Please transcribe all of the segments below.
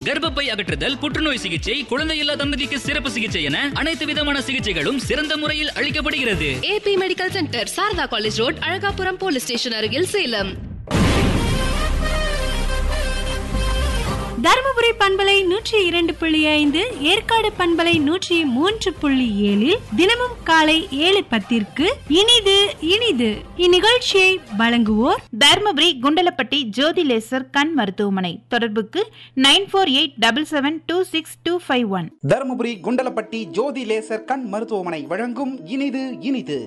கர்ப்பப்பை அகற்றுதல் புற்றுநோய் சிகிச்சை குழந்தையில்லா தம்பதிக்கு சிறப்பு சிகிச்சை என அனைத்து விதமான சிகிச்சைகளும் சிறந்த முறையில் அளிக்கப்படுகிறது AP medical centre Sarada college road Alagapuram police station அருகில் சேலம் தருமபுரி பண்பலை நூற்றி இரண்டு புள்ளி ஐந்து ஏற்காடு பண்பலை நூற்றி மூன்று புள்ளி ஏழில் தினமும் காலை ஏழு பத்திற்கு இனிது இனிது இந்நிகழ்ச்சியை வழங்குவோர் தர்மபுரி குண்டலப்பட்டி ஜோதி லேசர் கண் மருத்துவமனை தொடர்புக்கு nine four eight double seven two six two five one Dharmapuri Kundalapatti Jothi laser கண் மருத்துவமனை வழங்கும் இனிது இனிது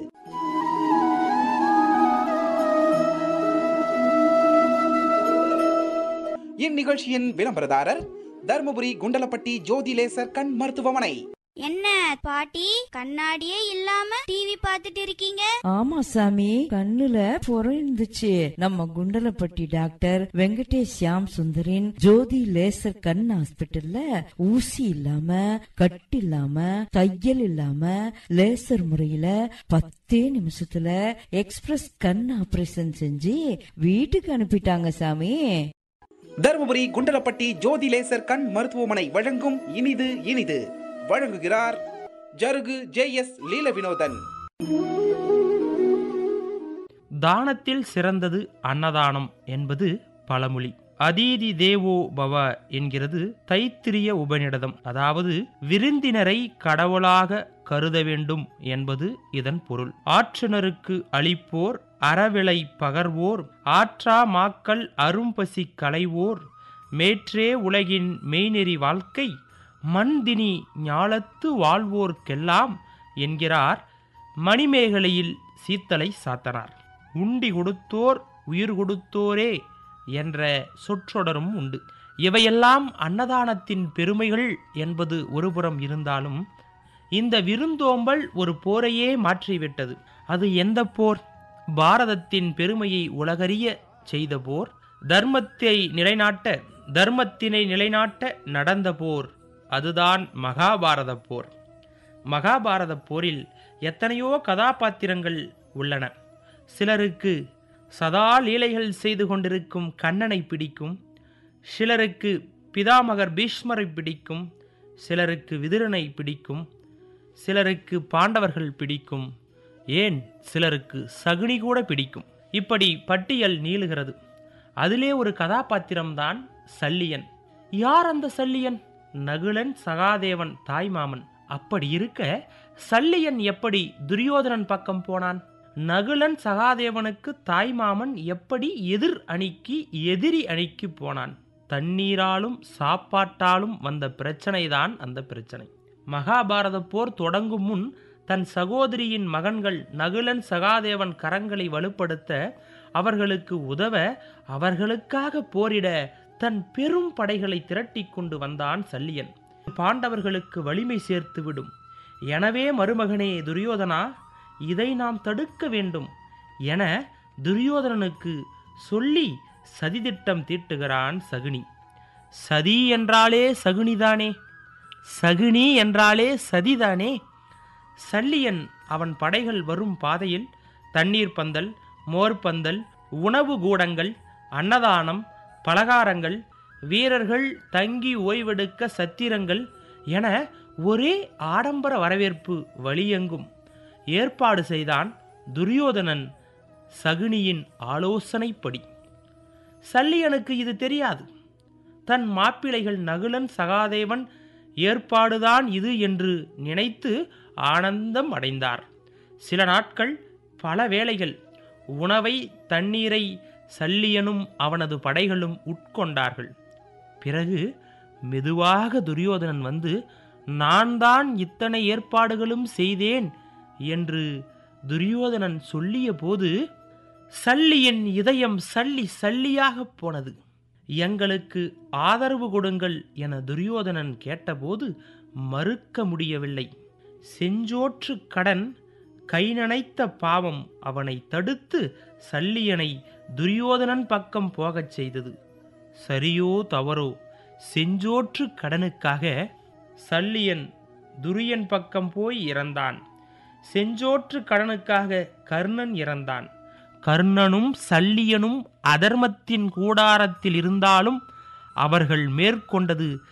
இந்நிகழ்ச்சியின் விளம்பரதாரர் தருமபுரி குண்டலப்பட்டி ஜோதி லேசர் கண் மருத்துவமனை என்ன பாட்டி கண்ணாடியே இல்லாம டிவி பார்த்துட்டு இருக்கீங்க ஆமா சாமி கண்ணுல புறம் இருந்துச்சு நம்ம குண்டலப்பட்டி டாக்டர் வெங்கடேஷ் ஷியாம் சுந்தரின் ஜோதி லேசர் கண் ஹாஸ்பிடல்ல ஊசி இல்லாம கட்டு இல்லாம தையல் இல்லாம லேசர் முறையில பத்தே நிமிஷத்துல எக்ஸ்பிரஸ் கண் ஆபரேஷன் செஞ்சு வீட்டுக்கு அனுப்பிட்டாங்க சாமி தருமபுரி குண்டலப்பட்டி ஜோதி லேசர் கண் மருத்துவமனை வழங்கும் இனிது இனிது வழங்குகிறார் ஜருகு ஜே எஸ் லீல வினோதன் தானத்தில் சிறந்தது அன்னதானம் என்பது பழமொழி அதீதி தேவோ பவ என்கிறது தைத்திரிய உபநிடதம் அதாவது விருந்தினரை கடவுளாக கருத வேண்டும் என்பது இதன் பொருள் ஆற்றுனருக்கு அளிப்போர் அறவிலை பகர்வோர் ஆற்றா மாக்கள் அரும்பசி களைவோர் மேற்றே உலகின் மெய்நெறி வாழ்க்கை மண்தினி ஞாலத்து வாழ்வோர்க்கெல்லாம் என்கிறார் மணிமேகலையில் சீத்தலை சாத்தனார் உண்டி கொடுத்தோர் உயிர் கொடுத்தோரே என்ற சொற்றொடரும் உண்டு இவையெல்லாம் அன்னதானத்தின் பெருமைகள் என்பது ஒருபுறம் இருந்தாலும் இந்த விருந்தோம்பல் ஒரு போரையே மாற்றிவிட்டது அது எந்த போர் பாரதத்தின் பெருமையை உலகறிய செய்த போர் தர்மத்தை நிலைநாட்ட தர்மத்தினை நிலைநாட்ட நடந்த போர் அதுதான் மகாபாரத போர் மகாபாரத போரில் எத்தனையோ கதாபாத்திரங்கள் உள்ளன சிலருக்கு சதா லீலைகள் செய்து கொண்டிருக்கும் கண்ணனை பிடிக்கும் சிலருக்கு பிதாமகர் பீஷ்மரை பிடிக்கும் சிலருக்கு விதுரனை பிடிக்கும் சிலருக்கு பாண்டவர்கள் பிடிக்கும் ஏன் சிலருக்கு சகுனி கூட பிடிக்கும் இப்படி பட்டியல் நீளுகிறது அதிலே ஒரு கதாபாத்திரம்தான் சல்லியன் யார் அந்த சல்லியன் நகுலன் சகாதேவன் தாய்மாமன் அப்படி இருக்க சல்லியன் எப்படி துரியோதனன் பக்கம் போனான் நகுலன் சகாதேவனுக்கு தாய்மாமன் எப்படி எதிர் அணிக்கு எதிரி அணிக்கு போனான் தண்ணீராலும் சாப்பாட்டாலும் வந்த பிரச்சனைதான் அந்த பிரச்சனை மகாபாரத போர் தொடங்கும் முன் தன் சகோதரியின் மகன்கள் நகுலன் சகாதேவன் கரங்களை வலுப்படுத்த அவர்களுக்கு உதவ அவர்களுக்காக போரிட தன் பெரும் படைகளை திரட்டிக் கொண்டு வந்தான் சல்லியன் பாண்டவர்களுக்கு வலிமை சேர்த்து விடும் எனவே மருமகனே துரியோதனா இதை நாம் தடுக்க வேண்டும் என துரியோதனனுக்கு சொல்லி சதித்திட்டம் தீட்டுகிறான் சகுனி சதி என்றாலே சகுனிதானே சகுனி என்றாலே சதிதானே சல்லியன் அவன் படைகள் வரும் பாதையில் தண்ணீர் பந்தல் மோர்பந்தல் உணவு கூடங்கள் அன்னதானம் பலகாரங்கள் வீரர்கள் தங்கி ஓய்வெடுக்க சத்திரங்கள் என ஒரே ஆடம்பர வரவேற்பு வழியெங்கும் ஏற்பாடு செய்தான் துரியோதனன் சகுனியின் ஆலோசனைப்படி சல்லியனுக்கு இது தெரியாது தன் மாப்பிளைகள் நகுலன் சகாதேவன் ஏற்பாடுதான் இது என்று நினைத்து ஆனந்தம் அடைந்தார் சில நாட்கள் பல வேளைகள் உணவை தண்ணீரை சல்லியனும் அவனது படைகளும் உட்கொண்டார்கள் பிறகு மெதுவாக துரியோதனன் வந்து நான் தான் இத்தனை ஏற்பாடுகளும் செய்தேன் என்று துரியோதனன் சொல்லிய போது சல்லியின் இதயம் சல்லி சல்லியாகப் போனது எங்களுக்கு ஆதரவு கொடுங்கள் என துரியோதனன் கேட்டபோது மறுக்க முடியவில்லை செஞ்சோற்று கடன் கை நனைத்த பாவம் அவனை தடுத்து சல்லியனை துரியோதனன் பக்கம் போகச் செய்தது சரியோ தவறோ செஞ்சோற்று கடனுக்காக சல்லியன் துரியன் பக்கம் போய் இறந்தான் செஞ்சோற்று கடனுக்காக கர்ணன் இறந்தான் கர்ணனும் சல்லியனும் அதர்மத்தின் கூடாரத்தில் இருந்தாலும் அவர்கள் மேற்கொண்டது